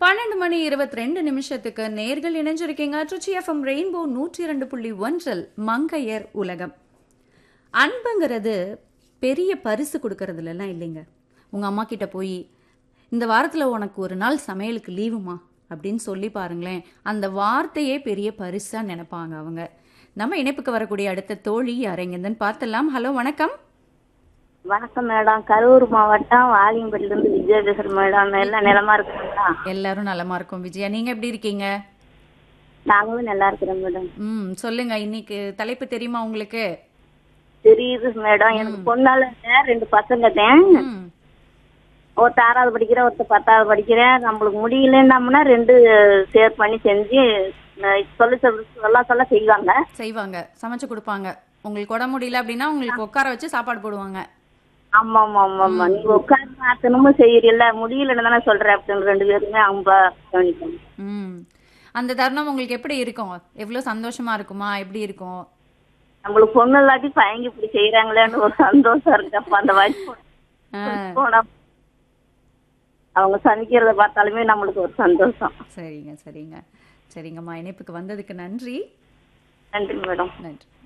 பன்னெண்டு மணி இருபத்தி ரெண்டு நிமிஷத்துக்கு நேர்கள் இணைஞ்சிருக்கீங்க ட்ரிச்சி எஃப்எம் ரெயின்போ நூற்றி இரண்டு புள்ளி ஒன்றில் மங்கையர் உலகம் அன்புங்கிறது பெரிய பரிசு கொடுக்கறதுலலாம் இல்லைங்க உங்க அம்மா கிட்ட போய் இந்த வாரத்துல உனக்கு ஒரு நாள் சமையலுக்கு லீவுமா அப்படின்னு சொல்லி பாருங்களேன் அந்த வார்த்தையே பெரிய பரிசா நினைப்பாங்க அவங்க நம்ம இணைப்புக்கு வரக்கூடிய அடுத்த தோழி யாரெங்கன்னு பார்த்தலாம் ஹலோ வணக்கம் வணக்கம் மேடம் கரூர் மாவட்டம் வாலியம்பட்டில இருந்து விஜயா பேசுறேன் மேடம் எல்லாம் நிலமா இருக்குங்களா எல்லாரும் நலமா இருக்கும் விஜயா நீங்க எப்படி இருக்கீங்க நாங்களும் நல்லா இருக்கிறோம் மேடம் ம் சொல்லுங்க இன்னைக்கு தலைப்பு தெரியுமா உங்களுக்கு தெரியுது மேடம் எனக்கு பொண்ணால இல்ல, ரெண்டு பசங்க தான் ம் ஒருத்தர் ஆறாவது படிக்கிறேன் ஒருத்தர் பத்தாவது படிக்கிறேன் நம்மளுக்கு முடியலன்னோம்னா ரெண்டு ஷேர் பண்ணி செஞ்சு அஹ் சொல்ல சொல்ல சொல்ல சொல்ல செய்வாங்க செய்வாங்க சமைச்சு கொடுப்பாங்க உங்களுக்கு உடம்பு முடியல அப்படின்னா உங்களுக்கு உட்கார வச்சு சாப்பாடு போடுவாங்க ஆமா ஆமா ஆமா ஆமா நீங்க உட்கார்ந்து மாத்தணுமும் செய்யறீல்ல முடியலன்னு தானே சொல்றேன் அப்படின்னு ரெண்டு பேருமே அவங்க கவனிப்பாங்க ம் அந்த தருணம் உங்களுக்கு எப்படி இருக்கும் எவ்வளவு சந்தோஷமா இருக்குமா எப்படி இருக்கும் நம்மளுக்கு பொண்ணு இல்லாட்டி பயங்கி இப்படி செய்யறாங்களேன்னு ஒரு சந்தோஷம் இருக்கு அப்ப அந்த வயசு ஆ, போனா அவங்க சமைக்கிறத பார்த்தாலுமே நம்மளுக்கு ஒரு சந்தோஷம் சரிங்க சரிங்க சரிங்கம்மா இணைப்புக்கு வந்ததுக்கு நன்றி நன்றி மேடம் நன்றி